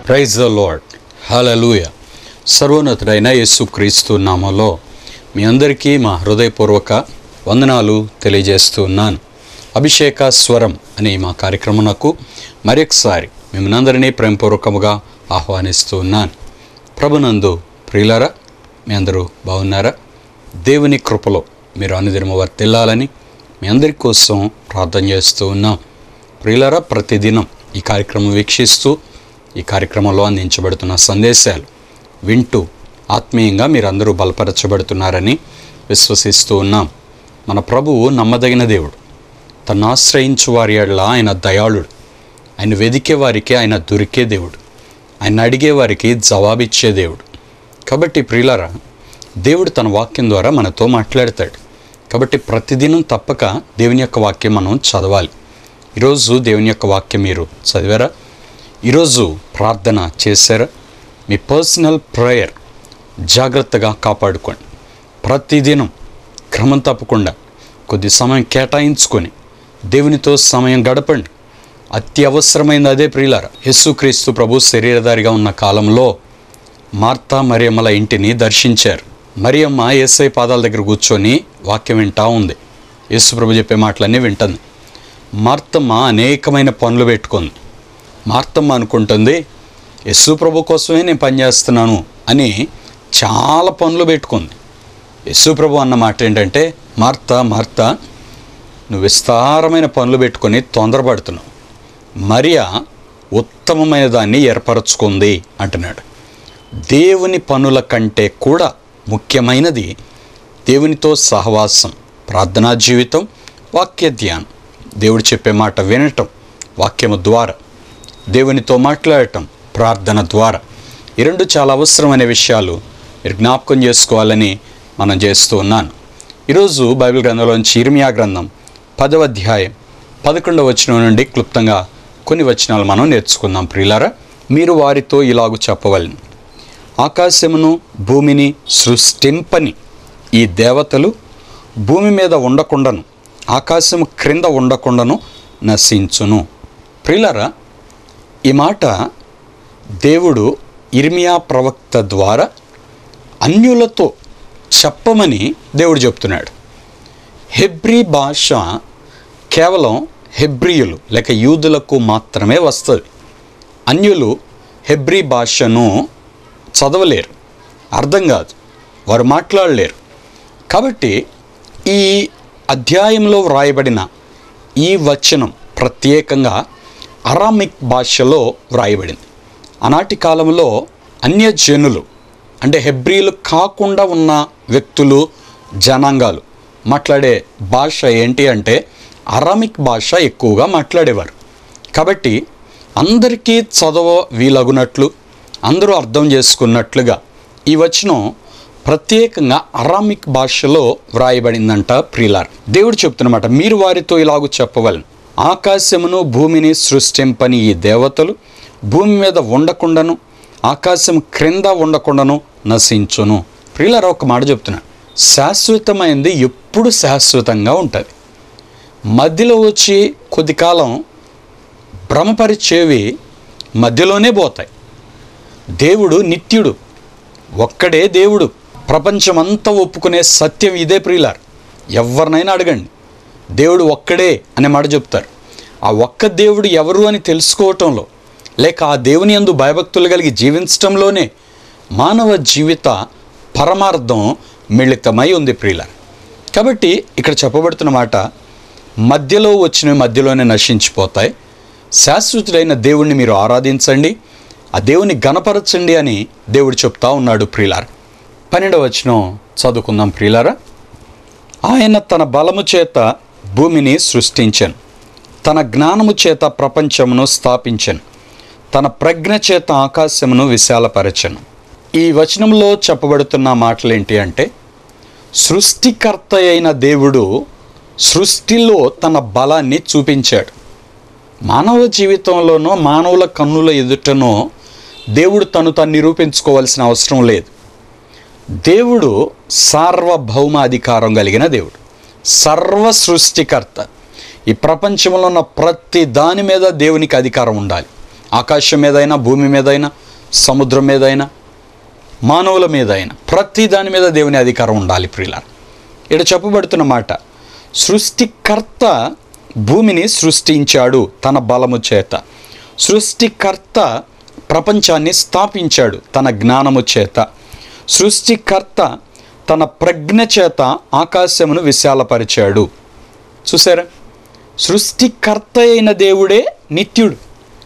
praise the lord హలలుయ సర్వోన్నతుడైన యేసుక్రీస్తు నామంలో మీ అందరికీ మా హృదయపూర్వక వందనాలు తెలియజేస్తూ ఉన్నాను అభిషేక స్వరం అనే మా కార్యక్రమమునకు మరొకసారి మిమ్మల్ని ప్రేమపూర్వకముగా ఆహ్వానిస్తూ ఉన్నాను ప్రభునందు ప్రియులారా మీ అందరూ బాగున్నారా దేవుని కృపలో మీరు అనుదినము వర్తిల్లాలని మీ అందరి కోసం ప్రార్థన చేస్తూ ఉన్నాం ప్రియులారా ప్రతిదినం ఈ కార్యక్రమం వీక్షిస్తూ ఈ కార్యక్రమంలో అందించబడుతున్న సందేశాలు వింటూ ఆత్మీయంగా మీరందరూ బలపరచబడుతున్నారని విశ్వసిస్తూ ఉన్నాం మన ప్రభువు నమ్మదగిన దేవుడు తను ఆశ్రయించు వారి ఎడల ఆయన దయాళుడు ఆయన వెదికే వారికి ఆయన దొరికే దేవుడు ఆయన అడిగే వారికి జవాబిచ్చే దేవుడు కాబట్టి ప్రియులారా దేవుడు తన వాక్యం ద్వారా మనతో మాట్లాడతాడు కాబట్టి ప్రతిదినం తప్పక దేవుని యొక్క వాక్యం మనం చదవాలి ఈరోజు దేవుని యొక్క వాక్యం మీరు చదివారా ఈరోజు ప్రార్థన చేశారా మీ పర్సనల్ ప్రేయర్ జాగ్రత్తగా కాపాడుకోండి ప్రతిదినం క్రమం తప్పకుండా కొద్ది సమయం కేటాయించుకొని దేవునితో సమయం గడపండి అత్యవసరమైనది అదే ప్రియులారా యేసుక్రీస్తు ప్రభు శరీరధారిగా ఉన్న కాలంలో మార్తా మరియమ్మల ఇంటిని దర్శించారు మరియమ్మ యేసై పాదాల దగ్గర కూర్చొని వాక్యం వింటా ఉంది యేసు ప్రభు చెప్పే మాటలన్నీ వింటుంది మార్తమ్మ అనేకమైన పనులు పెట్టుకుంది మార్తమ్మ అనుకుంటుంది యేసు ప్రభు కోసమే నేను పనిచేస్తున్నాను అని చాలా పనులు పెట్టుకుంది యేసు ప్రభు అన్న మాట ఏంటంటే మార్త మార్త నువ్వు విస్తారమైన పనులు పెట్టుకొని తొందరపడుతున్నావు మరియా ఉత్తమమైన దాన్ని ఏర్పరచుకుంది అంటున్నాడు దేవుని పనుల కంటే కూడా ముఖ్యమైనది దేవునితో సహవాసం ప్రార్థనా జీవితం వాక్య ధ్యానం దేవుడు చెప్పే మాట వినటం వాక్యము ద్వారా దేవునితో మాట్లాడటం ప్రార్థన ద్వారా ఈ రెండు చాలా అవసరమైన విషయాలు మీరు జ్ఞాపకం చేసుకోవాలని మనం చేస్తూ ఉన్నాను ఈరోజు బైబిల్ గ్రంథంలోంచి ఇర్మియా గ్రంథం పదవ అధ్యాయం పదకొండవ వచనం నుండి క్లుప్తంగా కొన్ని వచనాలు మనం నేర్చుకుందాం ప్రియులారా మీరు వారితో ఇలాగు చెప్పవలను ఆకాశమును భూమిని సృష్టింపని ఈ దేవతలు భూమి మీద ఉండకుండాను ఆకాశము క్రింద ఉండకుండాను నశించును ప్రియులారా ఈ మాట దేవుడు ఇర్మియా ప్రవక్త ద్వారా అన్యులతో చెప్పమని దేవుడు చెప్తున్నాడు హెబ్రీ భాష కేవలం హెబ్రియులు లేక యూదులకు మాత్రమే వస్తుంది అన్యులు హెబ్రీ భాషను చదవలేరు అర్థం కాదు వారు మాట్లాడలేరు కాబట్టి ఈ అధ్యాయంలో వ్రాయబడిన ఈ వచనం ప్రత్యేకంగా అరామిక్ భాషలో వ్రాయబడింది ఆనాటి కాలంలో అన్యజనులు అంటే హెబ్రీలు కాకుండా ఉన్న వ్యక్తులు జనాంగాలు మాట్లాడే భాష ఏంటి అంటే అరామిక్ భాష ఎక్కువగా మాట్లాడేవారు కాబట్టి అందరికీ చదవ వీలగునట్లు అందరూ అర్థం చేసుకున్నట్లుగా ఈ వచనం ప్రత్యేకంగా అరామిక్ భాషలో వ్రాయబడిందంట ప్రియులార్ దేవుడు చెప్తున్నమాట మీరు వారితో ఇలాగూ చెప్పవలను ఆకాశమును భూమిని సృష్టింపని ఈ దేవతలు భూమి మీద ఉండకుండాను ఆకాశం క్రింద ఉండకుండాను నశించును ప్రియులారా ఒక మాట చెప్తున్నా శాశ్వతమైనది ఎప్పుడు శాశ్వతంగా ఉంటుంది మధ్యలో వచ్చి కొద్ది కాలం భ్రమపరిచేవి మధ్యలోనే పోతాయి దేవుడు నిత్యుడు ఒక్కడే దేవుడు ప్రపంచమంతా ఒప్పుకునే సత్యం ఇదే ప్రియులార్ ఎవరినైనా అడగండి దేవుడు ఒక్కడే అనే మాట చెప్తారు ఆ ఒక్క దేవుడు ఎవరు అని తెలుసుకోవటంలో లేక ఆ దేవుని యందు భయభక్తులు కలిగి జీవించటంలోనే మానవ జీవిత పరమార్థం మిళితమై ఉంది ప్రియులార్ కాబట్టి ఇక్కడ చెప్పబడుతున్న మాట మధ్యలో వచ్చినవి మధ్యలోనే నశించిపోతాయి శాశ్వతుడైన దేవుణ్ణి మీరు ఆరాధించండి ఆ దేవుని గణపరచండి అని దేవుడు చెప్తా ఉన్నాడు ప్రియులార్ పన్నెండవ వచనం చదువుకుందాం ప్రియులారా ఆయన తన బలము చేత భూమిని సృష్టించాను తన జ్ఞానము చేత ప్రపంచమును స్థాపించాను తన ప్రజ్ఞ చేత ఆకాశమును విశాలపరచను ఈ వచనంలో చెప్పబడుతున్న మాటలు ఏంటి అంటే సృష్టికర్త అయిన దేవుడు సృష్టిలో తన బలాన్ని చూపించాడు మానవ జీవితంలోనో మానవుల కన్నుల ఎదుటనో దేవుడు తను తను నిరూపించుకోవాల్సిన అవసరం లేదు దేవుడు సార్వభౌమ అధికారం కలిగిన దేవుడు సర్వ సృష్టికర్త ఈ ప్రపంచంలో ఉన్న ప్రతి దాని మీద దేవునికి అధికారం ఉండాలి ఆకాశం మీదైనా భూమి మీదైనా సముద్రం మీదైనా మానవుల మీదైనా ప్రతి దాని మీద దేవుని అధికారం ఉండాలి ప్రియుల ఇక్కడ చెప్పబడుతున్న మాట సృష్టికర్త భూమిని సృష్టించాడు తన బలము చేత సృష్టికర్త ప్రపంచాన్ని స్థాపించాడు తన జ్ఞానము చేత సృష్టికర్త తన ప్రజ్ఞ చేత ఆకాశమును విశాలపరిచాడు చూసారా సృష్టికర్త అయిన దేవుడే నిత్యుడు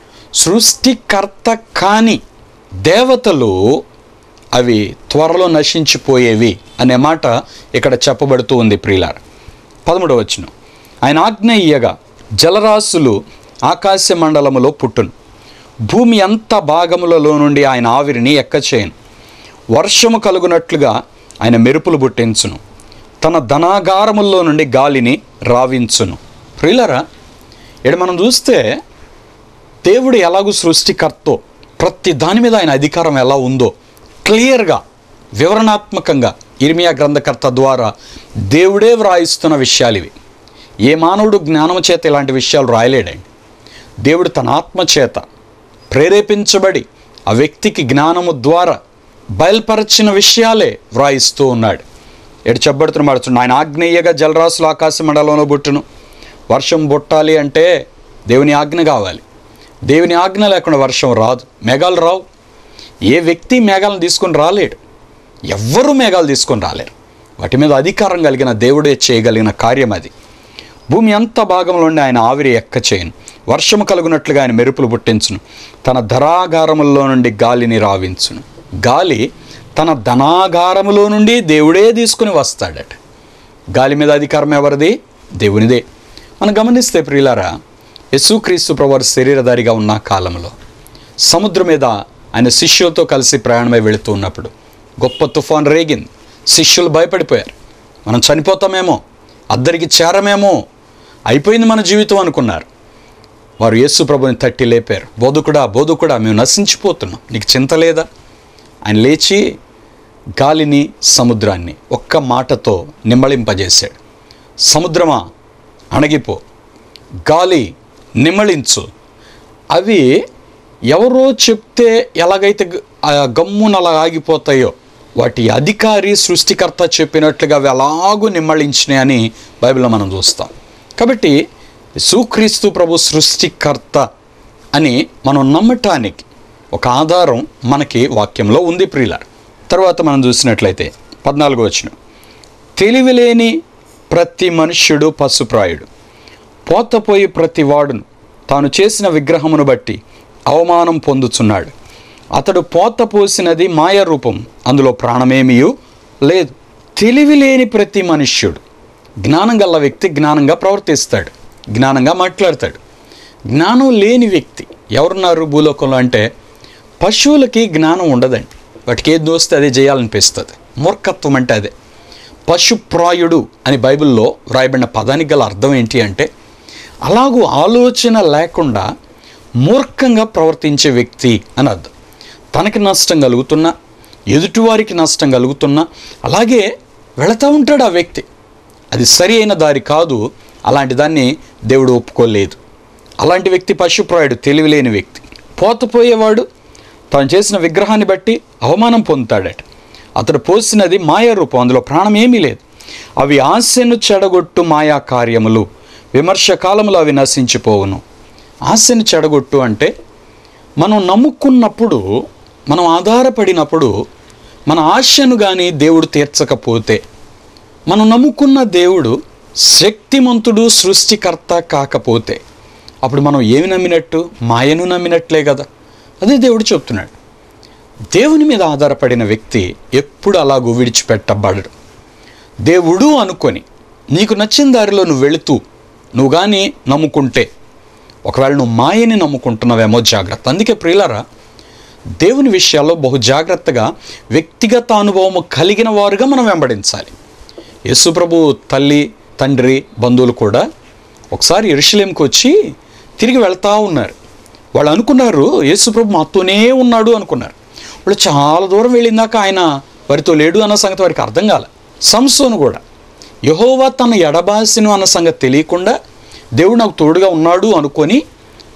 సృష్టికర్త కాని దేవతలు అవి త్వరలో నశించిపోయేవి అనే మాట ఇక్కడ చెప్పబడుతూ ఉంది ప్రియులార పదమూడవ వచ్చిన ఆయన ఆజ్ఞ ఇయ్యగా జలరాశులు ఆకాశ మండలములో పుట్టును భూమి అంత భాగములలో నుండి ఆయన ఆవిరిని ఎక్కచేయను వర్షము కలుగునట్లుగా ఆయన మెరుపులు పుట్టించును తన ధనాగారముల్లో నుండి గాలిని రావించును ప్రియులరా ఇక్కడ మనం చూస్తే దేవుడు ఎలాగూ సృష్టికర్తో ప్రతి దాని మీద ఆయన అధికారం ఎలా ఉందో క్లియర్గా వివరణాత్మకంగా ఇర్మియా గ్రంథకర్త ద్వారా దేవుడే వ్రాయిస్తున్న విషయాలు ఇవి ఏ మానవుడు జ్ఞానము చేత ఇలాంటి విషయాలు రాయలేడండి దేవుడు తన ఆత్మ చేత ప్రేరేపించబడి ఆ వ్యక్తికి జ్ఞానము ద్వారా బయలుపరచిన విషయాలే వ్రాయిస్తూ ఉన్నాడు ఎటు చెప్పబడుతున్న మాట ఆయన ఆగ్నేయగా జలరాశులు ఆకాశ మండలంలో బుట్టును వర్షం బుట్టాలి అంటే దేవుని ఆజ్ఞ కావాలి దేవుని ఆజ్ఞ లేకుండా వర్షం రాదు మేఘాలు రావు ఏ వ్యక్తి మేఘాలను తీసుకొని రాలేడు ఎవ్వరూ మేఘాలు తీసుకొని రాలేరు వాటి మీద అధికారం కలిగిన దేవుడే చేయగలిగిన కార్యం అది భూమి అంత భాగంలోనే ఆయన ఆవిరి ఎక్క చేయను వర్షము కలుగునట్లుగా ఆయన మెరుపులు పుట్టించును తన ధరాగారముల్లో నుండి గాలిని రావించును గాలి తన ధనాగారములో నుండి దేవుడే తీసుకుని వస్తాడట గాలి మీద అధికారం ఎవరిది దేవునిదే మనం గమనిస్తే ప్రియులారా యేసుక్రీస్తు ప్రవారు శరీరధారిగా ఉన్న కాలంలో సముద్రం మీద ఆయన శిష్యులతో కలిసి ప్రయాణమై వెళుతూ ఉన్నప్పుడు గొప్ప తుఫాన్ రేగింది శిష్యులు భయపడిపోయారు మనం చనిపోతామేమో అద్దరికి చేరమేమో అయిపోయింది మన జీవితం అనుకున్నారు వారు యేసు ప్రభుని తట్టి లేపారు బోధకుడా బోధకుడా మేము నశించిపోతున్నాం నీకు చింత లేదా ఆయన లేచి గాలిని సముద్రాన్ని ఒక్క మాటతో నిమ్మళింపజేశాడు సముద్రమా అణగిపో గాలి నిమ్మళించు అవి ఎవరో చెప్తే ఎలాగైతే గ- ఆ గమ్మున అలా ఆగిపోతాయో వాటి అధికారి సృష్టికర్త చెప్పినట్లుగా అవి అలాగూ నిమ్మళించినాయి అని బైబిల్లో మనం చూస్తాం కాబట్టి సుక్రీస్తు ప్రభు సృష్టికర్త అని మనం నమ్మటానికి ఒక ఆధారం మనకి వాక్యంలో ఉంది ప్రియుల తర్వాత మనం చూసినట్లయితే పద్నాలుగో వచ్చిన తెలివిలేని ప్రతి మనుష్యుడు పశుప్రాయుడు పోతపోయి ప్రతి వాడును తాను చేసిన విగ్రహమును బట్టి అవమానం పొందుచున్నాడు అతడు పోత పోసినది మాయ రూపం అందులో ప్రాణమేమియు లేదు తెలివి లేని ప్రతి మనుష్యుడు జ్ఞానం గల వ్యక్తి జ్ఞానంగా ప్రవర్తిస్తాడు జ్ఞానంగా మాట్లాడతాడు జ్ఞానం లేని వ్యక్తి ఎవరున్నారు భూలోకంలో అంటే పశువులకి జ్ఞానం ఉండదండి వాటికి ఏది దోస్తే అదే చేయాలనిపిస్తుంది మూర్ఖత్వం అంటే అదే పశుప్రాయుడు అని బైబిల్లో వ్రాయబడిన పదానికి గల అర్థం ఏంటి అంటే అలాగూ ఆలోచన లేకుండా మూర్ఖంగా ప్రవర్తించే వ్యక్తి అని అర్థం తనకి నష్టం కలుగుతున్నా ఎదుటివారికి నష్టం కలుగుతున్నా అలాగే వెళతా ఉంటాడు ఆ వ్యక్తి అది సరి అయిన దారి కాదు అలాంటి దాన్ని దేవుడు ఒప్పుకోలేదు అలాంటి వ్యక్తి పశుప్రాయుడు తెలివిలేని వ్యక్తి పోతపోయేవాడు తాను చేసిన విగ్రహాన్ని బట్టి అవమానం పొందుతాడట అతడు పోసినది మాయా రూపం అందులో ప్రాణం ఏమీ లేదు అవి ఆశను చెడగొట్టు మాయా కార్యములు విమర్శ కాలంలో అవి నశించిపోవును ఆశను చెడగొట్టు అంటే మనం నమ్ముకున్నప్పుడు మనం ఆధారపడినప్పుడు మన ఆశను కానీ దేవుడు తీర్చకపోతే మనం నమ్ముకున్న దేవుడు శక్తిమంతుడు సృష్టికర్త కాకపోతే అప్పుడు మనం ఏమి నమ్మినట్టు మాయను నమ్మినట్లే కదా అదే దేవుడు చెప్తున్నాడు దేవుని మీద ఆధారపడిన వ్యక్తి ఎప్పుడు అలాగూ విడిచిపెట్టబడడు దేవుడు అనుకొని నీకు నచ్చిన దారిలో నువ్వు వెళుతూ నువ్వు కానీ నమ్ముకుంటే ఒకవేళ నువ్వు మాయని నమ్ముకుంటున్నావేమో జాగ్రత్త అందుకే ప్రియులారా దేవుని విషయాల్లో బహు జాగ్రత్తగా వ్యక్తిగత అనుభవం కలిగిన వారుగా మనం వెంబడించాలి యేసుప్రభు తల్లి తండ్రి బంధువులు కూడా ఒకసారి ఎరుషలేంకి వచ్చి తిరిగి వెళ్తా ఉన్నారు వాళ్ళు అనుకున్నారు యేసుప్రభు మాతోనే ఉన్నాడు అనుకున్నారు వాళ్ళు చాలా దూరం వెళ్ళిందాక ఆయన వారితో లేడు అన్న సంగతి వారికి అర్థం కాలే సంసోను కూడా యహోవా తన ఎడబాసిను అన్న సంగతి తెలియకుండా దేవుడు నాకు తోడుగా ఉన్నాడు అనుకొని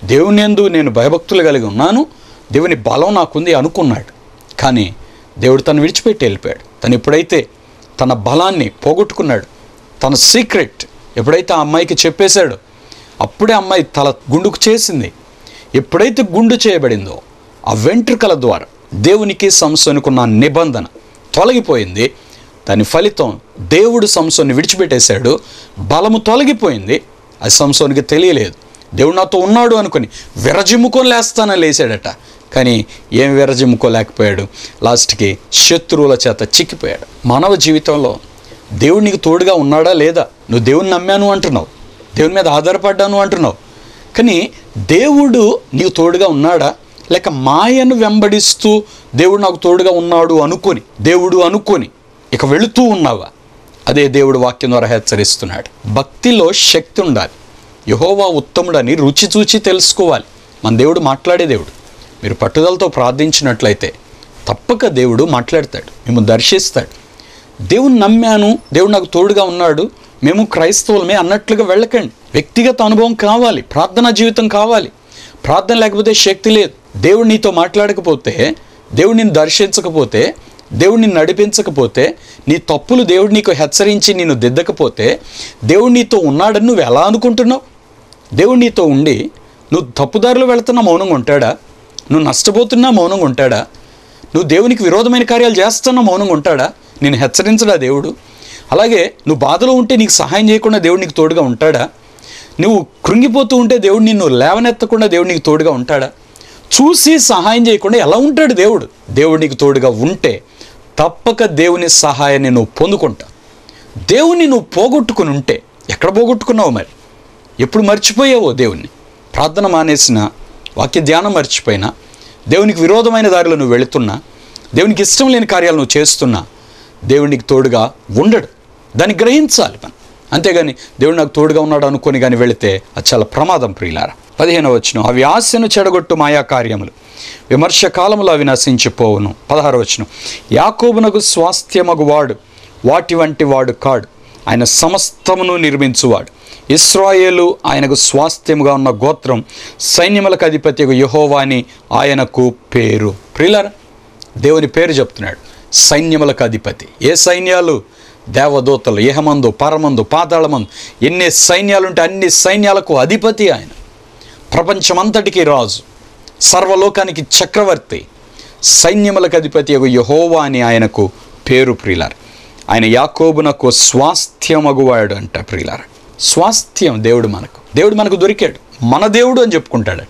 దేవుని యందు నేను భయభక్తులు కలిగి ఉన్నాను దేవుని బలం నాకుంది అనుకున్నాడు కానీ దేవుడు తను విడిచిపెట్టి వెళ్ళిపోయాడు తను ఎప్పుడైతే తన బలాన్ని పోగొట్టుకున్నాడు తన సీక్రెట్ ఎప్పుడైతే ఆ అమ్మాయికి చెప్పేశాడో అప్పుడే అమ్మాయి తల గుండుకు చేసింది ఎప్పుడైతే గుండు చేయబడిందో ఆ వెంట్రుకల ద్వారా దేవునికి సంసోనుకున్న నిబంధన తొలగిపోయింది దాని ఫలితం దేవుడు సంసోన్ని విడిచిపెట్టేశాడు బలము తొలగిపోయింది అది సంసోనికి తెలియలేదు దేవుడు నాతో ఉన్నాడు అనుకుని విరజిమ్ముకొని లేస్తానని లేచాడట కానీ ఏం విరజిమ్ముకోలేకపోయాడు లాస్ట్కి శత్రువుల చేత చిక్కిపోయాడు మానవ జీవితంలో దేవుడు నీకు తోడుగా ఉన్నాడా లేదా నువ్వు దేవుని నమ్మాను అంటున్నావు దేవుని మీద ఆధారపడ్డాను అంటున్నావు కానీ దేవుడు నీకు తోడుగా ఉన్నాడా లేక మాయను వెంబడిస్తూ దేవుడు నాకు తోడుగా ఉన్నాడు అనుకొని దేవుడు అనుకొని ఇక వెళుతూ ఉన్నావా అదే దేవుడు వాక్యం ద్వారా హెచ్చరిస్తున్నాడు భక్తిలో శక్తి ఉండాలి యహోవా ఉత్తముడని రుచి చూచి తెలుసుకోవాలి మన దేవుడు మాట్లాడే దేవుడు మీరు పట్టుదలతో ప్రార్థించినట్లయితే తప్పక దేవుడు మాట్లాడతాడు మిమ్మల్ని దర్శిస్తాడు దేవుని నమ్మాను దేవుడు నాకు తోడుగా ఉన్నాడు మేము క్రైస్తవులమే అన్నట్లుగా వెళ్ళకండి వ్యక్తిగత అనుభవం కావాలి ప్రార్థనా జీవితం కావాలి ప్రార్థన లేకపోతే శక్తి లేదు దేవుడు నీతో మాట్లాడకపోతే దేవుడు నిన్ను దర్శించకపోతే దేవుడు నిన్ను నడిపించకపోతే నీ తప్పులు దేవుడు నీకు హెచ్చరించి నిన్ను దిద్దకపోతే దేవుడు నీతో ఉన్నాడని నువ్వు ఎలా అనుకుంటున్నావు దేవుడు నీతో ఉండి నువ్వు తప్పుదారులు వెళుతున్నా మౌనంగా ఉంటాడా నువ్వు నష్టపోతున్నా మౌనంగా ఉంటాడా నువ్వు దేవునికి విరోధమైన కార్యాలు చేస్తున్నా మౌనంగా ఉంటాడా నేను హెచ్చరించడా దేవుడు అలాగే నువ్వు బాధలో ఉంటే నీకు సహాయం చేయకుండా దేవుడు నీకు తోడుగా ఉంటాడా నువ్వు కృంగిపోతూ ఉంటే దేవుడు నిన్ను లేవనెత్తకుండా దేవుడు నీకు తోడుగా ఉంటాడా చూసి సహాయం చేయకుండా ఎలా ఉంటాడు దేవుడు దేవుడు నీకు తోడుగా ఉంటే తప్పక దేవుని సహాయాన్ని నువ్వు పొందుకుంటా దేవుని నువ్వు పోగొట్టుకుని ఉంటే ఎక్కడ పోగొట్టుకున్నావు మరి ఎప్పుడు మర్చిపోయావో దేవుణ్ణి ప్రార్థన మానేసిన వాక్య ధ్యానం మర్చిపోయినా దేవునికి విరోధమైన దారిలో నువ్వు వెళుతున్నా దేవునికి ఇష్టం లేని కార్యాలు నువ్వు చేస్తున్నా దేవునికి తోడుగా ఉండడు దాన్ని గ్రహించాలి మనం అంతేగాని దేవుడు నాకు తోడుగా ఉన్నాడు అనుకొని కానీ వెళితే అది చాలా ప్రమాదం ప్రియులారా పదిహేను వచ్చిన అవి ఆశను చెడగొట్టు మాయా కార్యములు విమర్శ కాలములో అవి నశించిపోవును పదహారు వచ్చిన యాకోబునకు స్వాస్థ్యమగు వాడు వాటి వంటి వాడు కాడు ఆయన సమస్తమును నిర్మించువాడు ఇస్రాయేలు ఆయనకు స్వాస్థ్యముగా ఉన్న గోత్రం సైన్యములకు అధిపతి యహోవాని ఆయనకు పేరు ప్రియులారా దేవుని పేరు చెప్తున్నాడు సైన్యములకు అధిపతి ఏ సైన్యాలు దేవదూతలు ఏహమందు పరమందు పాతాళమందు ఎన్ని సైన్యాలు ఉంటే అన్ని సైన్యాలకు అధిపతి ఆయన ప్రపంచమంతటికి రాజు సర్వలోకానికి చక్రవర్తి సైన్యములకు అధిపతి యొక్క యహోవా అని ఆయనకు పేరు ప్రియులార్ ఆయన యాకోబునకు స్వాస్థ్యమగువాడు అంట ప్రియులార్ స్వాస్థ్యం దేవుడు మనకు దేవుడు మనకు దొరికాడు మన దేవుడు అని చెప్పుకుంటాడట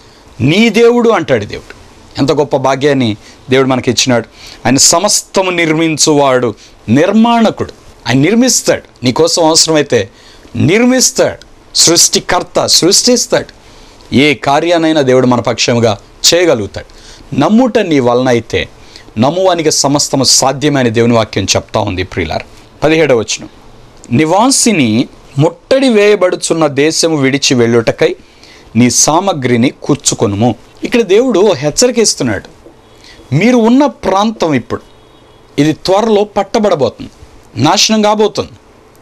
నీ దేవుడు అంటాడు దేవుడు ఎంత గొప్ప భాగ్యాన్ని దేవుడు మనకి ఇచ్చినాడు ఆయన సమస్తము నిర్మించువాడు నిర్మాణకుడు ఆయన నిర్మిస్తాడు నీకోసం అవసరమైతే నిర్మిస్తాడు సృష్టికర్త సృష్టిస్తాడు ఏ కార్యానైనా దేవుడు మన పక్షముగా చేయగలుగుతాడు నమ్ముట నీ వలన అయితే నమ్మువానికి సమస్తము సాధ్యమైన దేవుని వాక్యం చెప్తా ఉంది ప్రియులార్ పదిహేడవ వచనం నివాసిని ముట్టడి వేయబడుచున్న దేశము విడిచి వెళ్ళుటకై నీ సామగ్రిని కూర్చుకొనుము ఇక్కడ దేవుడు హెచ్చరిక ఇస్తున్నాడు మీరు ఉన్న ప్రాంతం ఇప్పుడు ఇది త్వరలో పట్టబడబోతుంది నాశనం కాబోతుంది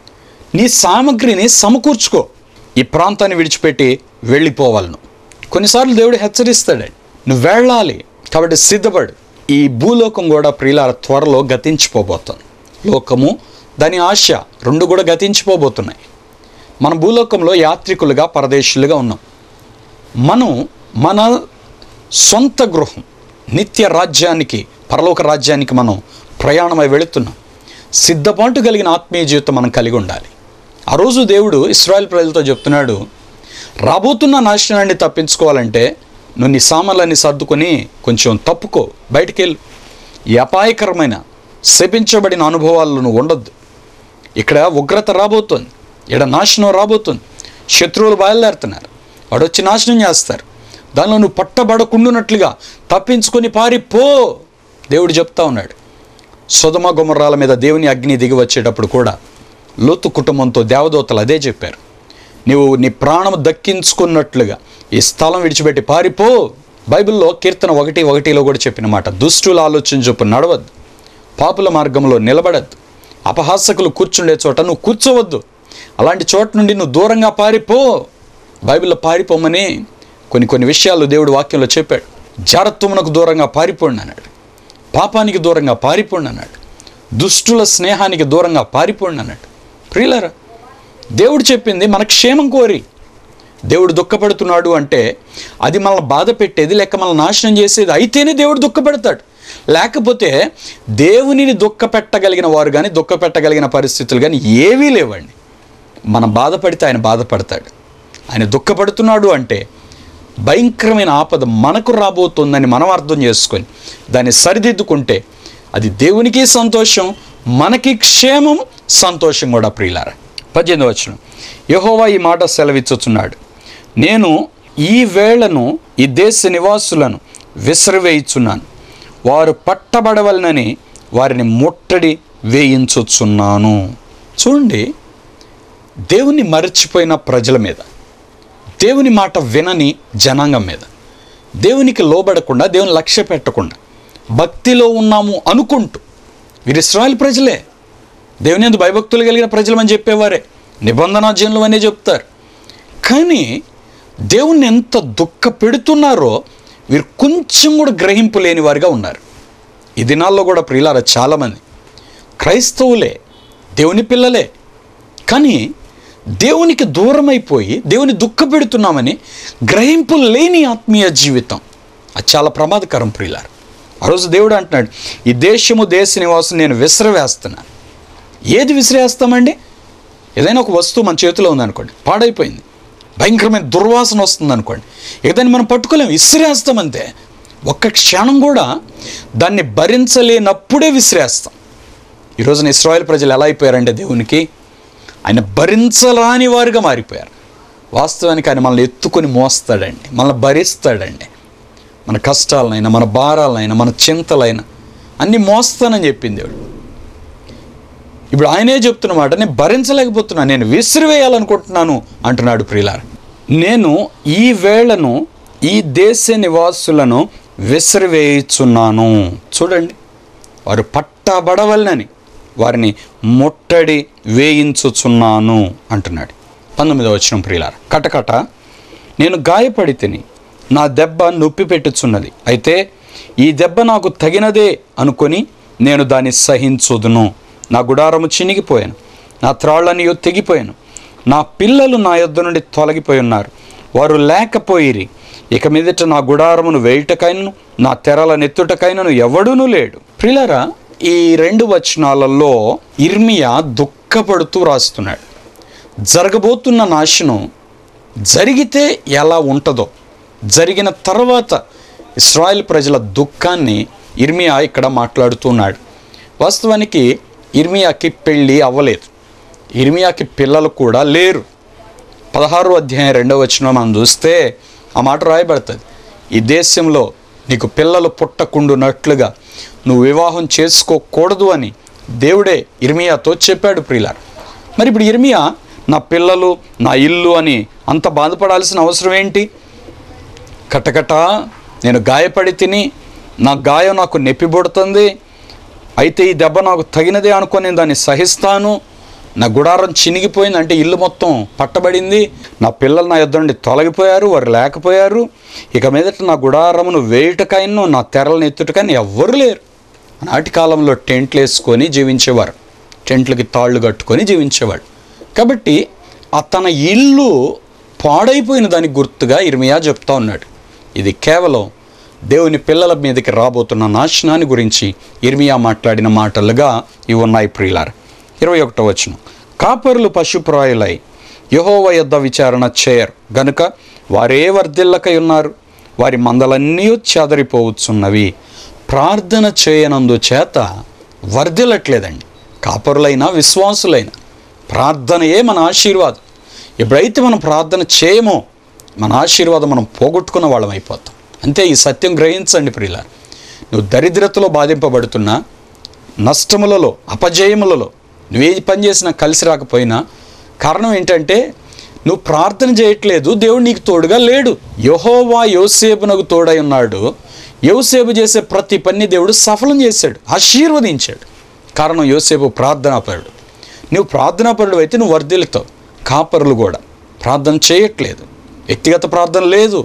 నీ సామగ్రిని సమకూర్చుకో ఈ ప్రాంతాన్ని విడిచిపెట్టి వెళ్ళిపోవాలను కొన్నిసార్లు దేవుడు హెచ్చరిస్తాడు నువ్వు వెళ్ళాలి కాబట్టి సిద్ధపడు ఈ భూలోకం కూడా ప్రియుల త్వరలో గతించిపోబోతుంది లోకము దాని ఆశ రెండు కూడా గతించిపోబోతున్నాయి మన భూలోకంలో యాత్రికులుగా పరదేశులుగా ఉన్నాం మనం మన సొంత గృహం నిత్య రాజ్యానికి పరలోక రాజ్యానికి మనం ప్రయాణమై వెళుతున్నాం సిద్ధపాటు కలిగిన ఆత్మీయ జీవితం మనం కలిగి ఉండాలి ఆ రోజు దేవుడు ఇస్రాయల్ ప్రజలతో చెప్తున్నాడు రాబోతున్న నాశనాన్ని తప్పించుకోవాలంటే నువ్వు నీ సామాన్లన్నీ సర్దుకొని కొంచెం తప్పుకో బయటికి వెళ్ళు ఈ అపాయకరమైన శపించబడిన అనుభవాలు నువ్వు ఉండొద్దు ఇక్కడ ఉగ్రత రాబోతోంది ఇక్కడ నాశనం రాబోతుంది శత్రువులు బయలుదేరుతున్నారు వాడు వచ్చి నాశనం చేస్తారు దానిలో నువ్వు పట్టబడకుండునట్లుగా తప్పించుకొని పారిపో దేవుడు చెప్తా ఉన్నాడు సుధమ గుమరాల మీద దేవుని అగ్ని దిగి వచ్చేటప్పుడు కూడా లోతు కుటుంబంతో దేవదూతలు అదే చెప్పారు నీవు నీ ప్రాణం దక్కించుకున్నట్లుగా ఈ స్థలం విడిచిపెట్టి పారిపో బైబిల్లో కీర్తన ఒకటి ఒకటిలో కూడా చెప్పిన మాట దుష్టుల ఆలోచన చొప్పు నడవద్దు పాపుల మార్గంలో నిలబడద్దు అపహాసకులు కూర్చుండే చోట నువ్వు కూర్చోవద్దు అలాంటి చోట నుండి నువ్వు దూరంగా పారిపో బైబిల్లో పారిపోమని కొన్ని కొన్ని విషయాలు దేవుడు వాక్యంలో చెప్పాడు జారత్వమునకు దూరంగా పారిపోండి అన్నాడు పాపానికి దూరంగా పారిపోండి అన్నాడు దుష్టుల స్నేహానికి దూరంగా పారిపోండి అన్నాడు ప్రియులరా దేవుడు చెప్పింది మన క్షేమం కోరి దేవుడు దుఃఖపడుతున్నాడు అంటే అది మనల్ని బాధ పెట్టేది లేక మనల్ని నాశనం చేసేది అయితేనే దేవుడు దుఃఖపెడతాడు లేకపోతే దేవునిని దుఃఖపెట్టగలిగిన వారు కానీ దుఃఖపెట్టగలిగిన పరిస్థితులు కానీ ఏవీ లేవండి మనం బాధపడితే ఆయన బాధపడతాడు ఆయన దుఃఖపడుతున్నాడు అంటే భయంకరమైన ఆపద మనకు రాబోతుందని మనం అర్థం చేసుకొని దాన్ని సరిదిద్దుకుంటే అది దేవునికి సంతోషం మనకి క్షేమం సంతోషం కూడా ప్రియులారా పద్దెనిమిది వచ్చిన యహోవా ఈ మాట సెలవిచ్చుచున్నాడు నేను ఈ వేళను ఈ దేశ నివాసులను విసిరివేయుచున్నాను వారు పట్టబడవలనని వారిని ముట్టడి వేయించుచున్నాను చూడండి దేవుని మరచిపోయిన ప్రజల మీద దేవుని మాట వినని జనాంగం మీద దేవునికి లోబడకుండా దేవుని లక్ష్య పెట్టకుండా భక్తిలో ఉన్నాము అనుకుంటూ వీరు ఇస్రాయల్ ప్రజలే దేవుని ఎందు భయభక్తులు కలిగిన ప్రజలమని చెప్పేవారే నిబంధనాజనులు అనే చెప్తారు కానీ దేవుణ్ణి ఎంత దుఃఖ పెడుతున్నారో వీరు కొంచెం కూడా గ్రహింపు లేని వారిగా ఉన్నారు ఈ దినాల్లో కూడా ప్రియులార చాలామంది క్రైస్తవులే దేవుని పిల్లలే కానీ దేవునికి దూరమైపోయి దేవుని దుఃఖపెడుతున్నామని గ్రహింపు లేని ఆత్మీయ జీవితం అది చాలా ప్రమాదకరం ప్రియులారు ఆ రోజు దేవుడు అంటున్నాడు ఈ దేశము దేశ నివాసం నేను విసిరవేస్తున్నాను ఏది విసిరేస్తామండి ఏదైనా ఒక వస్తువు మన చేతిలో ఉందనుకోండి పాడైపోయింది భయంకరమైన దుర్వాసన వస్తుంది అనుకోండి ఏదైనా మనం పట్టుకోలేము విసిరేస్తాం అంతే ఒక్క క్షణం కూడా దాన్ని భరించలేనప్పుడే విసిరేస్తాం ఈ రోజున ఇస్రాయేల్ ప్రజలు ఎలా అయిపోయారంటే దేవునికి ఆయన భరించరాని వారుగా మారిపోయారు వాస్తవానికి ఆయన మనల్ని ఎత్తుకొని మోస్తాడండి మనల్ని భరిస్తాడండి మన కష్టాలనైనా మన భారాలనైనా మన చింతలైనా అన్నీ మోస్తానని చెప్పింది దేవుడు ఇప్పుడు ఆయనే చెప్తున్నమాట నేను భరించలేకపోతున్నాను నేను విసిరివేయాలనుకుంటున్నాను అంటున్నాడు ప్రియులార్ నేను ఈ వేళను ఈ దేశ నివాసులను విసిరివేయుచున్నాను చూడండి వారు పట్టబడవలనని వారిని ముట్టడి వేయించుచున్నాను అంటున్నాడు పంతొమ్మిదవ వచ్చిన ప్రియులార కటకట నేను గాయపడి తిని నా దెబ్బ నొప్పి పెట్టుచున్నది అయితే ఈ దెబ్బ నాకు తగినదే అనుకొని నేను దాన్ని సహించుదును నా గుడారము చినిగిపోయాను నా త్రాళ్ళనియో తెగిపోయాను నా పిల్లలు నా యొద్ద నుండి తొలగిపోయి ఉన్నారు వారు లేకపోయిరి ఇక మీదట నా గుడారమును వేయుటకైనను నా తెరల నెత్తుటకైనను ఎవడూనూ లేడు ప్రిలరా ఈ రెండు వచనాలలో ఇర్మియా దుఃఖపడుతూ రాస్తున్నాడు జరగబోతున్న నాశనం జరిగితే ఎలా ఉంటుందో జరిగిన తర్వాత ఇస్రాయల్ ప్రజల దుఃఖాన్ని ఇర్మియా ఇక్కడ మాట్లాడుతున్నాడు వాస్తవానికి ఇర్మియాకి పెళ్ళి అవ్వలేదు ఇర్మియాకి పిల్లలు కూడా లేరు పదహారు అధ్యాయం రెండవ వచనం మనం చూస్తే ఆ మాట రాయబడుతుంది ఈ దేశంలో నీకు పిల్లలు పుట్టకుండునట్లుగా నువ్వు వివాహం చేసుకోకూడదు అని దేవుడే ఇర్మియాతో చెప్పాడు ప్రియులార్ మరి ఇప్పుడు ఇర్మియా నా పిల్లలు నా ఇల్లు అని అంత బాధపడాల్సిన అవసరం ఏంటి కటకట నేను గాయపడి తిని నా గాయం నాకు నెప్పిబడుతుంది అయితే ఈ దెబ్బ నాకు తగినదే అనుకొని నేను దాన్ని సహిస్తాను నా గుడారం చినిగిపోయింది అంటే ఇల్లు మొత్తం పట్టబడింది నా పిల్లలు నా యొద్ద నుండి తొలగిపోయారు వారు లేకపోయారు ఇక మీదట నా గుడారమును వేయుటకైనా నా తెరలను ఎత్తుటకైనా ఎవ్వరు లేరు నాటి కాలంలో టెంట్లు వేసుకొని జీవించేవారు టెంట్లకి తాళ్ళు కట్టుకొని జీవించేవాడు కాబట్టి ఆ తన ఇల్లు పాడైపోయిన దానికి గుర్తుగా ఇర్మియా చెప్తా ఉన్నాడు ఇది కేవలం దేవుని పిల్లల మీదకి రాబోతున్న నాశనాన్ని గురించి ఇర్మియా మాట్లాడిన మాటలుగా ఇవి ఉన్నాయి ప్రియులార్ ఇరవై ఒకటో వచనం కాపరులు పశుప్రాయులై యహోవ యొద్ద విచారణ చేయరు గనుక వారే వర్ధిల్లకై ఉన్నారు వారి మందలన్నీ చెదరిపోవచ్చున్నవి ప్రార్థన చేయనందు చేత వర్ధిల్లట్లేదండి కాపరులైనా విశ్వాసులైనా ప్రార్థనయే మన ఆశీర్వాదం ఎప్పుడైతే మనం ప్రార్థన చేయమో మన ఆశీర్వాదం మనం పోగొట్టుకున్న వాళ్ళం అయిపోతాం అంతే ఈ సత్యం గ్రహించండి ప్రియుల నువ్వు దరిద్రతలో బాధింపబడుతున్నా నష్టములలో అపజయములలో నువ్వే పని చేసినా కలిసి రాకపోయినా కారణం ఏంటంటే నువ్వు ప్రార్థన చేయట్లేదు దేవుడు నీకు తోడుగా లేడు యహోవా యోసేపునకు తోడై ఉన్నాడు యోసేపు చేసే ప్రతి పని దేవుడు సఫలం చేశాడు ఆశీర్వదించాడు కారణం యోసేపు ప్రార్థనాపరుడు నువ్వు ప్రార్థనాపరుడు అయితే నువ్వు వర్ధిల్లుతావు కాపరులు కూడా ప్రార్థన చేయట్లేదు వ్యక్తిగత ప్రార్థన లేదు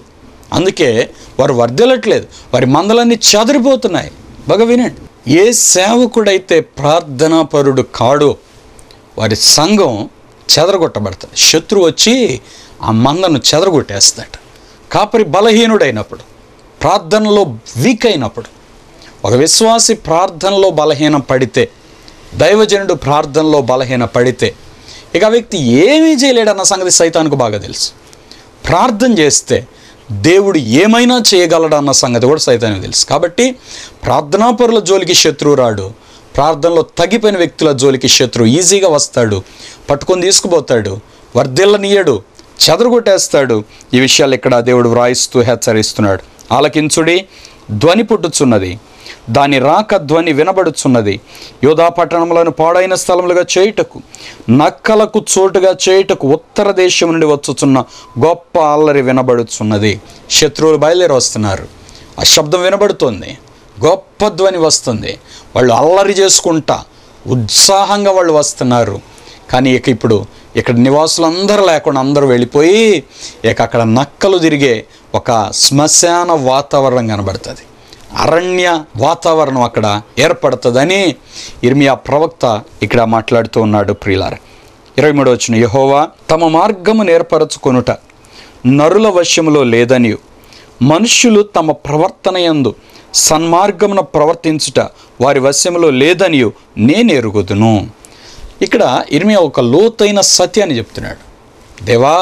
అందుకే వారు వర్ధిల్లట్లేదు వారి మందలన్నీ చెదిరిపోతున్నాయి బాగా వినండి ఏ సేవకుడైతే ప్రార్థనాపరుడు కాడో వారి సంఘం చెదరగొట్టబడుతుంది శత్రువు వచ్చి ఆ మందను చెదరగొట్టేస్తాడు కాపరి బలహీనుడైనప్పుడు ప్రార్థనలో వీక్ అయినప్పుడు ఒక విశ్వాసి ప్రార్థనలో బలహీనం పడితే దైవజనుడు ప్రార్థనలో బలహీన పడితే ఇక ఆ వ్యక్తి ఏమీ చేయలేడన్న సంగతి సైతానికి బాగా తెలుసు ప్రార్థన చేస్తే దేవుడు ఏమైనా చేయగలడన్న సంగతి కూడా సైతానికి తెలుసు కాబట్టి ప్రార్థనాపరుల జోలికి శత్రువు రాడు ప్రార్థనలో తగ్గిపోయిన వ్యక్తుల జోలికి శత్రువు ఈజీగా వస్తాడు పట్టుకొని తీసుకుపోతాడు వర్ధిల్లనీయడు చెదరగొట్టేస్తాడు ఈ విషయాలు ఇక్కడ దేవుడు వ్రాయిస్తూ హెచ్చరిస్తున్నాడు ఆలకించుడి ధ్వని పుట్టుచున్నది దాని రాక ధ్వని వినబడుచున్నది యోధా పట్టణములను పాడైన స్థలములుగా చేయుటకు నక్కలకు చోటుగా చేయుటకు ఉత్తర దేశం నుండి వచ్చుచున్న గొప్ప అల్లరి వినబడుచున్నది శత్రువులు బయలుదేరి వస్తున్నారు ఆ శబ్దం వినబడుతోంది గొప్ప ధ్వని వస్తుంది వాళ్ళు అల్లరి చేసుకుంటా ఉత్సాహంగా వాళ్ళు వస్తున్నారు కానీ ఇక ఇప్పుడు ఇక్కడ నివాసులు అందరూ లేకుండా అందరూ వెళ్ళిపోయి ఇక అక్కడ నక్కలు తిరిగే ఒక శ్మశాన వాతావరణం కనబడుతుంది అరణ్య వాతావరణం అక్కడ ఏర్పడుతుందని ఇర్మియా ప్రవక్త ఇక్కడ మాట్లాడుతూ ఉన్నాడు ప్రియులార ఇరవై మూడు వచ్చిన యహోవా తమ మార్గము నేర్పరచుకొనుట నరుల వశములో లేదనియు మనుష్యులు తమ ప్రవర్తన యందు సన్మార్గమున ప్రవర్తించుట వారి వశములో లేదనియు నేను ఎరుగుదును ఇక్కడ ఇర్మియా ఒక లోతైన సత్యాన్ని చెప్తున్నాడు దేవా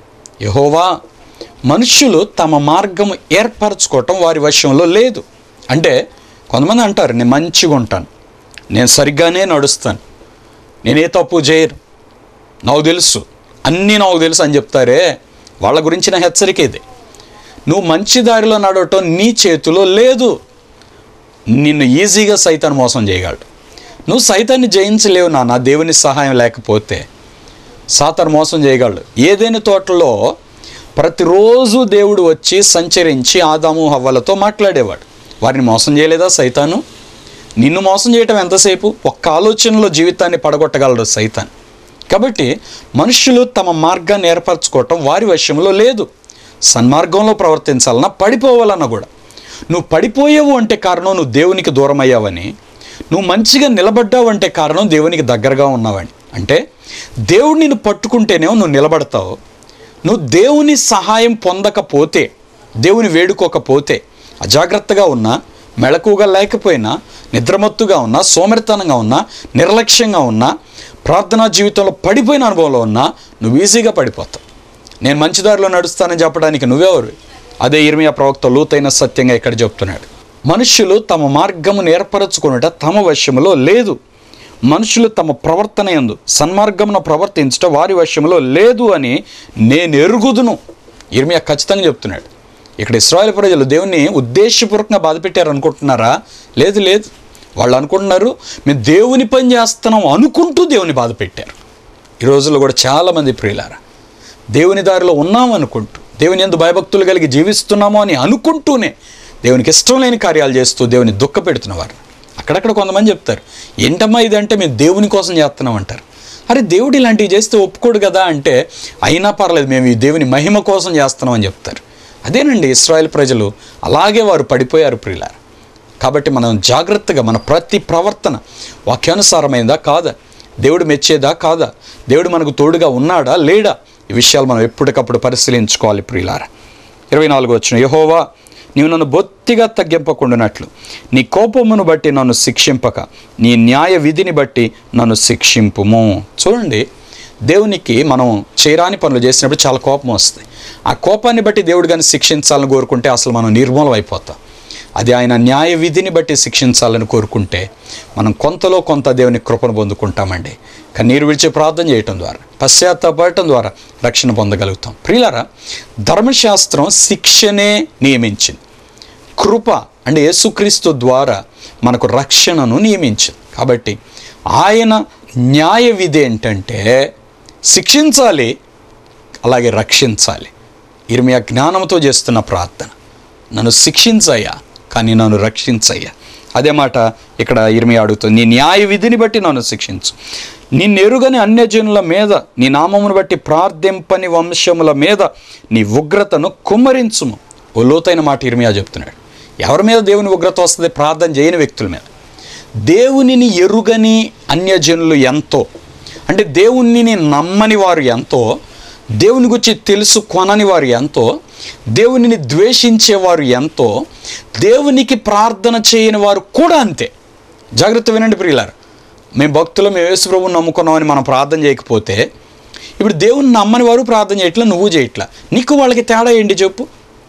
యహోవా మనుష్యులు తమ మార్గము ఏర్పరచుకోవటం వారి వశంలో లేదు అంటే కొంతమంది అంటారు నేను మంచిగా ఉంటాను నేను సరిగ్గానే నడుస్తాను నేనే తప్పు చేయను నాకు తెలుసు అన్నీ నాకు తెలుసు అని చెప్తారే వాళ్ళ గురించిన హెచ్చరిక ఇది నువ్వు మంచి దారిలో నడవటం నీ చేతిలో లేదు నిన్ను ఈజీగా సైతాన్ని మోసం చేయగలడు నువ్వు సైతాన్ని జయించలేవు నాన్న దేవుని సహాయం లేకపోతే సాతాను మోసం చేయగలడు ఏదైనా తోటలో ప్రతిరోజు దేవుడు వచ్చి సంచరించి ఆదాము హవ్వలతో మాట్లాడేవాడు వారిని మోసం చేయలేదా సైతాను నిన్ను మోసం చేయటం ఎంతసేపు ఒక్క ఆలోచనలో జీవితాన్ని పడగొట్టగలడు సైతాన్ కాబట్టి మనుషులు తమ మార్గాన్ని ఏర్పరచుకోవటం వారి వశంలో లేదు సన్మార్గంలో ప్రవర్తించాలన్నా పడిపోవాలన్నా కూడా నువ్వు పడిపోయావు అంటే కారణం నువ్వు దేవునికి దూరం అయ్యావని నువ్వు మంచిగా నిలబడ్డావు అంటే కారణం దేవునికి దగ్గరగా ఉన్నావని అంటే దేవుడు నిన్ను పట్టుకుంటేనేమో నువ్వు నిలబడతావు నువ్వు దేవుని సహాయం పొందకపోతే దేవుని వేడుకోకపోతే అజాగ్రత్తగా ఉన్నా మెళకువగా లేకపోయినా నిద్రమత్తుగా ఉన్నా సోమరితనంగా ఉన్నా నిర్లక్ష్యంగా ఉన్నా ప్రార్థనా జీవితంలో పడిపోయిన అనుభవంలో ఉన్నా నువ్వు ఈజీగా పడిపోతావు నేను మంచి దారిలో నడుస్తానని చెప్పడానికి నువ్వెవరు అదే ఇర్మియా ప్రవక్త లోతైన సత్యంగా ఇక్కడ చెప్తున్నాడు మనుష్యులు తమ మార్గమును ఏర్పరచుకునుట తమ వశములో లేదు మనుషులు తమ ప్రవర్తన ఎందు సన్మార్గమున ప్రవర్తించట వారి వశములో లేదు అని నేను ఎరుగుదును ఇర్మియా ఖచ్చితంగా చెప్తున్నాడు ఇక్కడ ఇస్రాయల్ ప్రజలు దేవుణ్ణి ఉద్దేశపూర్వకంగా బాధ పెట్టారు అనుకుంటున్నారా లేదు లేదు వాళ్ళు అనుకుంటున్నారు మేము దేవుని పని చేస్తున్నాం అనుకుంటూ దేవుని బాధ పెట్టారు ఈ రోజుల్లో కూడా చాలామంది ప్రియులారా దేవుని దారిలో ఉన్నాం అనుకుంటూ దేవుని ఎందు భయభక్తులు కలిగి జీవిస్తున్నాము అని అనుకుంటూనే దేవునికి ఇష్టం లేని కార్యాలు చేస్తూ దేవుని దుఃఖ పెడుతున్నవారు అక్కడక్కడ కొంతమంది చెప్తారు ఏంటమ్మా ఇది అంటే మేము దేవుని కోసం చేస్తున్నాం అంటారు అరే దేవుడు ఇలాంటివి చేస్తే ఒప్పుకోడు కదా అంటే అయినా పర్లేదు మేము ఈ దేవుని మహిమ కోసం చేస్తున్నామని చెప్తారు అదేనండి ఇస్రాయేల్ ప్రజలు అలాగే వారు పడిపోయారు ప్రియులారు కాబట్టి మనం జాగ్రత్తగా మన ప్రతి ప్రవర్తన వాక్యానుసారమైందా కాదా దేవుడు మెచ్చేదా కాదా దేవుడు మనకు తోడుగా ఉన్నాడా లేడా ఈ విషయాలు మనం ఎప్పటికప్పుడు పరిశీలించుకోవాలి ప్రియులారా ఇరవై నాలుగు వచ్చిన యహోవా నీవు నన్ను బొత్తిగా తగ్గింపకుండానట్లు నీ కోపమును బట్టి నన్ను శిక్షింపక నీ న్యాయ విధిని బట్టి నన్ను శిక్షింపుము చూడండి దేవునికి మనం చేయరాని పనులు చేసినప్పుడు చాలా కోపం వస్తుంది ఆ కోపాన్ని బట్టి దేవుడు కానీ శిక్షించాలని కోరుకుంటే అసలు మనం నిర్మూలం అయిపోతాం అది ఆయన న్యాయ విధిని బట్టి శిక్షించాలని కోరుకుంటే మనం కొంతలో కొంత దేవుని కృపను పొందుకుంటామండి కన్నీరు విడిచి ప్రార్థన చేయటం ద్వారా పశ్చాత్తాపడటం ద్వారా రక్షణ పొందగలుగుతాం ప్రియులారా ధర్మశాస్త్రం శిక్షనే నియమించింది కృప అంటే యేసుక్రీస్తు ద్వారా మనకు రక్షణను నియమించింది కాబట్టి ఆయన న్యాయ విధి ఏంటంటే శిక్షించాలి అలాగే రక్షించాలి ఇర్మియా జ్ఞానంతో చేస్తున్న ప్రార్థన నన్ను శిక్షించయ్యా కానీ నన్ను రక్షించయ్యా అదే మాట ఇక్కడ ఇర్మియా అడుగుతుంది నీ న్యాయ విధిని బట్టి నన్ను శిక్షించు నిన్నెరుగని అన్యజనుల మీద నీ నామమును బట్టి ప్రార్థింపని వంశముల మీద నీ ఉగ్రతను కుమ్మరించుము ఓ లోతైన మాట ఇర్మియా చెప్తున్నాడు ఎవరి మీద దేవుని ఉగ్రత వస్తుంది ప్రార్థన చేయని వ్యక్తుల మీద దేవునిని ఎరుగని అన్యజనులు ఎంతో అంటే దేవునిని నమ్మని వారు ఎంతో దేవుని గురించి తెలుసు కొనని వారు ఎంతో దేవునిని ద్వేషించేవారు ఎంతో దేవునికి ప్రార్థన చేయని వారు కూడా అంతే జాగ్రత్త వినండి ప్రియులారు మేము భక్తులు మేము యేసు ప్రభువుని నమ్ముకున్నామని మనం ప్రార్థన చేయకపోతే ఇప్పుడు దేవుని నమ్మని వారు ప్రార్థన చేయట్లా నువ్వు చేయట్లా నీకు వాళ్ళకి తేడా ఏంటి చెప్పు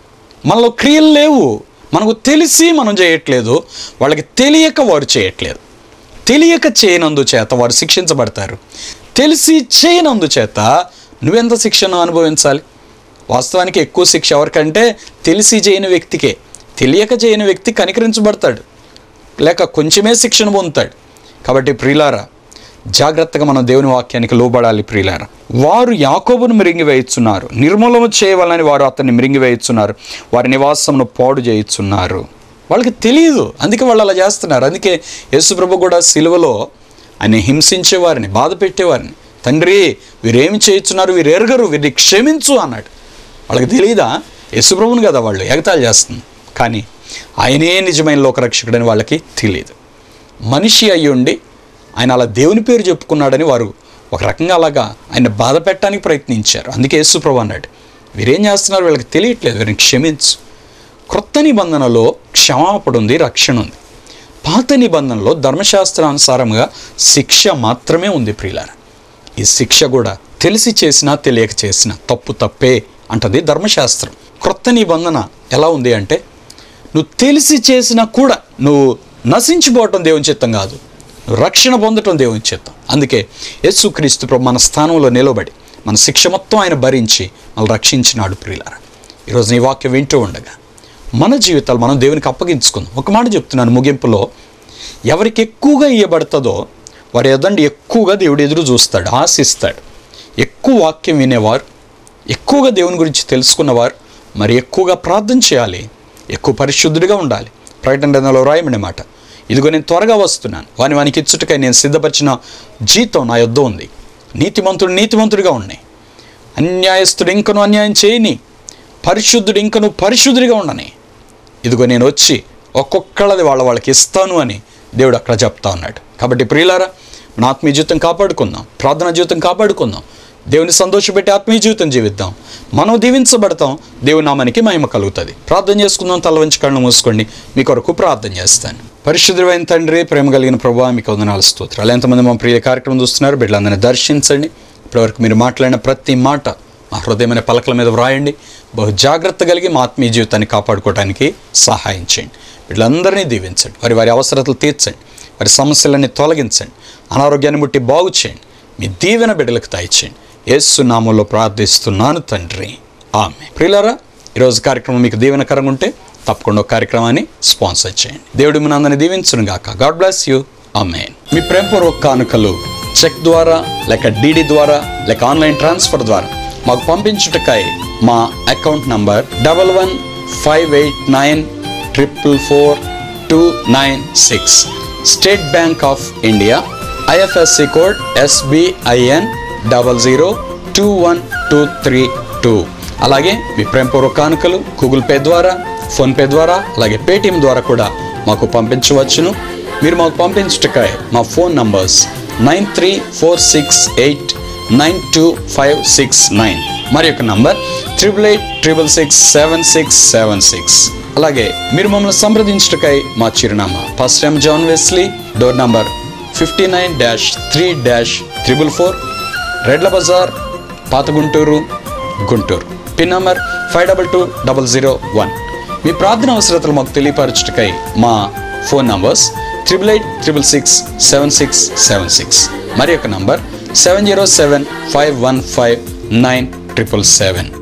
మనలో క్రియలు లేవు మనకు తెలిసి మనం చేయట్లేదు వాళ్ళకి తెలియక వారు చేయట్లేదు తెలియక చేయనందు చేత వారు శిక్షించబడతారు తెలిసి చేయనందు చేత నువ్వెంత శిక్షను అనుభవించాలి వాస్తవానికి ఎక్కువ శిక్ష ఎవరికంటే తెలిసి చేయని వ్యక్తికే తెలియక చేయని వ్యక్తి కనికరించబడతాడు లేక కొంచెమే శిక్షణ పొందుతాడు కాబట్టి ప్రియులారా జాగ్రత్తగా మనం దేవుని వాక్యానికి లోబడాలి ప్రియులారా వారు యాకోబును మిరింగివేయుచున్నారు నిర్మూలన చేయవాలని వారు అతన్ని మిరింగివేయుచున్నారు వారి నివాసమును పాడు చేయుచున్నారు వాళ్ళకి తెలియదు అందుకే వాళ్ళు అలా చేస్తున్నారు అందుకే యేసుప్రభు కూడా సిలువలో ఆయన హింసించే వారిని బాధ పెట్టేవారిని తండ్రి వీరేమి చేయుచున్నారు వీరు ఎరగరు వీరిని క్షమించు అన్నాడు వాళ్ళకి తెలియదా యేసుప్రభుని కదా వాళ్ళు ఎగతాళి చేస్తుంది కానీ ఆయనే నిజమైన లోకరక్షకుడని వాళ్ళకి తెలియదు మనిషి అయి ఉండి ఆయన అలా దేవుని పేరు చెప్పుకున్నాడని వారు ఒక రకంగా అలాగా ఆయన బాధ పెట్టడానికి ప్రయత్నించారు అందుకే యేసుప్రభు అన్నాడు వీరేం చేస్తున్నారు వీళ్ళకి తెలియట్లేదు వీరిని క్షమించు క్రొత్త నిబంధనలో క్షమాపణ ఉంది రక్షణ ఉంది పాత నిబంధనలో ధర్మశాస్త్రానుసారంగా శిక్ష మాత్రమే ఉంది ప్రియులారా ఈ శిక్ష కూడా తెలిసి చేసినా తెలియక చేసినా తప్పు తప్పే అంటది ధర్మశాస్త్రం క్రొత్త నిబంధన ఎలా ఉంది అంటే నువ్వు తెలిసి చేసినా కూడా నువ్వు నశించిపోవటం దేవుని చిత్తం కాదు నువ్వు రక్షణ పొందటం దేవుని చిత్తం అందుకే యేసుక్రీస్తు ప్రభు మన స్థానంలో నిలబడి మన శిక్ష మొత్తం ఆయన భరించి మనల్ని రక్షించినాడు ప్రియులారా ఈరోజు నీ వాక్యం వింటూ ఉండగా మన జీవితాలు మనం దేవునికి అప్పగించుకుందాం ఒక మాట చెప్తున్నాను ముగింపులో ఎవరికి ఎక్కువగా ఇవ్వబడుతుందో వారి ఎదండి ఎక్కువగా దేవుడు ఎదురు చూస్తాడు ఆశిస్తాడు ఎక్కువ వాక్యం వినేవారు ఎక్కువగా దేవుని గురించి తెలుసుకున్నవారు మరి ఎక్కువగా ప్రార్థన చేయాలి ఎక్కువ పరిశుద్ధుడిగా ఉండాలి ప్రకటన గ్రంథంలో రాయమనే మాట ఇదిగో నేను త్వరగా వస్తున్నాను వాని వానికి ఇచ్చుటకై నేను సిద్ధపరిచిన జీతం నా యొద్ద ఉంది నీతిమంతుడు నీతిమంతుడిగా ఉన్నాయి అన్యాయస్తుడు ఇంకను అన్యాయం చేయని పరిశుద్ధుడు ఇంకను పరిశుద్ధుడిగా ఉండని ఇదిగో నేను వచ్చి ఒక్కొక్కళ్ళది వాళ్ళ వాళ్ళకి ఇస్తాను అని దేవుడు అక్కడ చెప్తా ఉన్నాడు కాబట్టి ప్రియులారా మన ఆత్మీయ జీవితం కాపాడుకుందాం ప్రార్థనా జీవితం కాపాడుకుందాం దేవుని సంతోషపెట్టి ఆత్మీయ జీవితం జీవిద్దాం మనం దీవించబడతాం దేవుని నామానికి మహిమ కలుగుతుంది ప్రార్థన చేసుకుందాం తల వంచి కళ్ళు మూసుకోండి మీ కొరకు ప్రార్థన చేస్తాను పరిశుద్ధమైన తండ్రి ప్రేమ కలిగిన ప్రభావ మీకు వందనాలు స్తోత్రాలు ఎంతమంది మా ప్రియ కార్యక్రమం చూస్తున్నారు బిడ్డలందరినీ దర్శించండి ఇప్పటివరకు మీరు మాట్లాడిన ప్రతి మాట మా హృదయమైన పలకల మీద వ్రాయండి బహు జాగ్రత్త కలిగి మా ఆత్మీయ జీవితాన్ని కాపాడుకోవడానికి సహాయం చేయండి వీళ్ళందరినీ దీవించండి వారి వారి అవసరతలు తీర్చండి వారి సమస్యలన్నీ తొలగించండి అనారోగ్యాన్ని ముట్టి బాగు చేయండి మీ దీవెన బిడ్డలకు దయచేయండి యేసు నామంలో ప్రార్థిస్తున్నాను తండ్రి ఆమె ప్రియులారా ఈరోజు కార్యక్రమం మీకు దీవెనకరంగా ఉంటే తప్పకుండా ఒక కార్యక్రమాన్ని స్పాన్సర్ చేయండి దేవుడు మీ అందరిని దీవించును గాక గాడ్ బ్లెస్ యూ ఆమెన్ మీ ప్రేమపూర్వక కానుకలు చెక్ ద్వారా లేక డీడీ ద్వారా లేక ఆన్లైన్ ట్రాన్స్ఫర్ ద్వారా మాకు పంపించుటకై మా account number double one five eight nine triple four two nine six State Bank of India IFSC code SBIN double zero two one two three two అలాగే మీ ప్రేమపూర్వక కానుకలు గూగుల్ పే ద్వారా ఫోన్పే ద్వారా అలాగే పేటిఎం ద్వారా కూడా మాకు పంపించవచ్చును మీరు మాకు పంపించుటకై మా phone numbers nine three four six eight nine two five six nine మరి యొక్క number triple eight triple six seven six seven six అలాగే మీరు మమ్మల్ని సంప్రదించుటకై మా చిరునామా first time John Wesley door number fifty nine dash three dash triple four Redla Bazaar పాత Guntur Guntur pin number five double two double zero one మీ ప్రార్థన అవసరతలు మాకు తెలియపరచుటకై మా phone numbers triple eight triple six seven six seven six మరి యొక్క number seven zero seven five one five nine triple seven